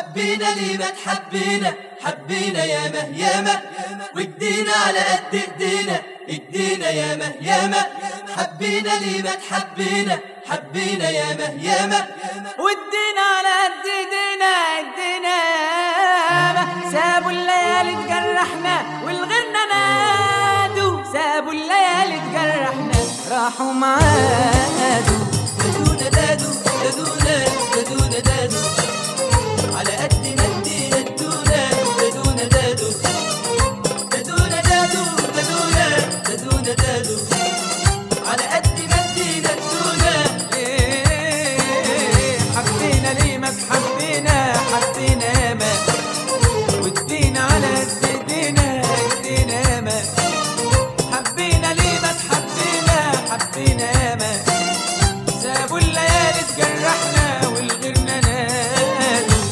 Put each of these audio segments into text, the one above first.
حبينا ليه ما تحبينا حبينا ياما ياما وادينا على قد ايدينا ادينا ياما ياما حبينا ليه ما تحبينا حبينا ياما ياما وادينا على قد ايدينا ادينا ياما سابوا الليالي تجرحنا والغنى نادوا سابوا الليالي تجرحنا راحوا معادوا دادونا دادو دادونا دادونا دادو على قد ما ادينا ادونا دادونا دادو دادونا دادو دادونا دادونا دادو على قد ما ادينا ادونا إيه، حبينا ليه ما تحبينا حبينا ما وادينا على قد ايدينا ادينا ما حبينا ليه ما تحبينا حبينا ما سابوا الليالي تجرحنا والغيرنا نادوا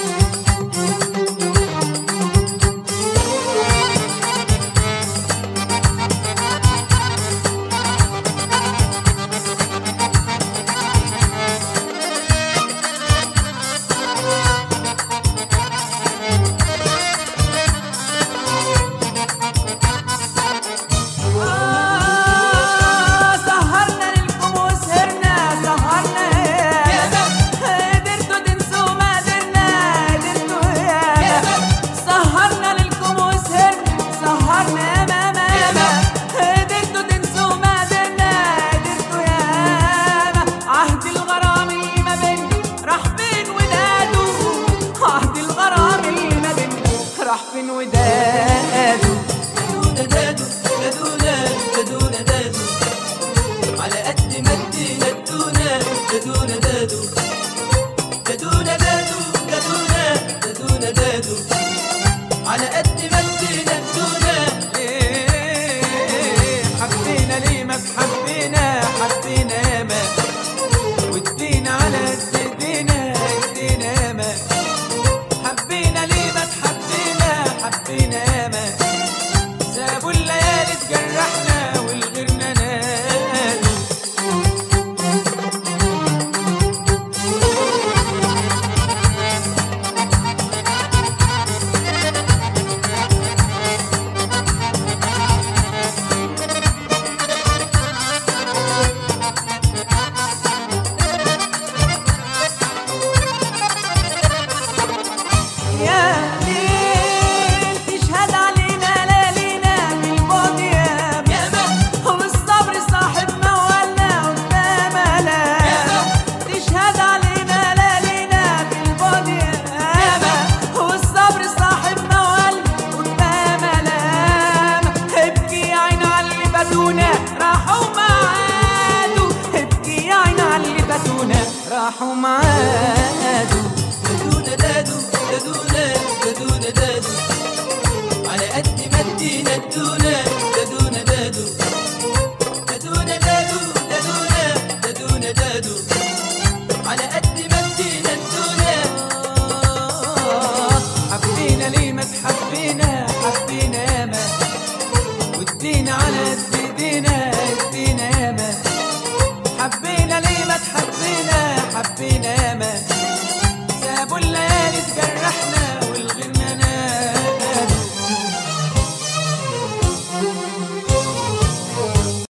آه، سهرنا لكم وسهرنا سهرنا ياما. قدرتوا تنسوا ما قدرنا قدرتوا ياما ياما. سهرنا لكم وسهرنا سهرنا ياما ياما قدرتوا تنسوا ما قدرنا قدرتوا ياما عهد الغرام اللي ما بيننا راح فين وداده عهد الغرام اللي ما بيننا راح فين وداده دادونا دادو دادونا دادونا دادو على قد ما ادينا ادونا دادونا دادو دادونا دادو دادونا دادونا دادو على قد ما ادينا ادونا إيه، حبينا ليه ما حبينا حبينا ما وادينا على قد ايدينا ادينا ما حبينا ليه ما حبينا حبينا ما سابوا الليالي تجرحنا والغيرنا نادوا يا ليل تشهد علينا ليالينا بالبعد يا ياما والصبر صاحب موالنا قدام آلام تشهد علينا ليالينا بالبعد ياما والصبر صاحب موالنا قدام آلام ابكي يا عين على اللي بدونا راحوا معادوا ابكي يا عين على اللي بدونا راحوا معادوا دادونا دادو دادونا دادونا دادو على قد ما ادينا ادونا دادونا دادو دادونا دادو دادونا دادونا دادو على قد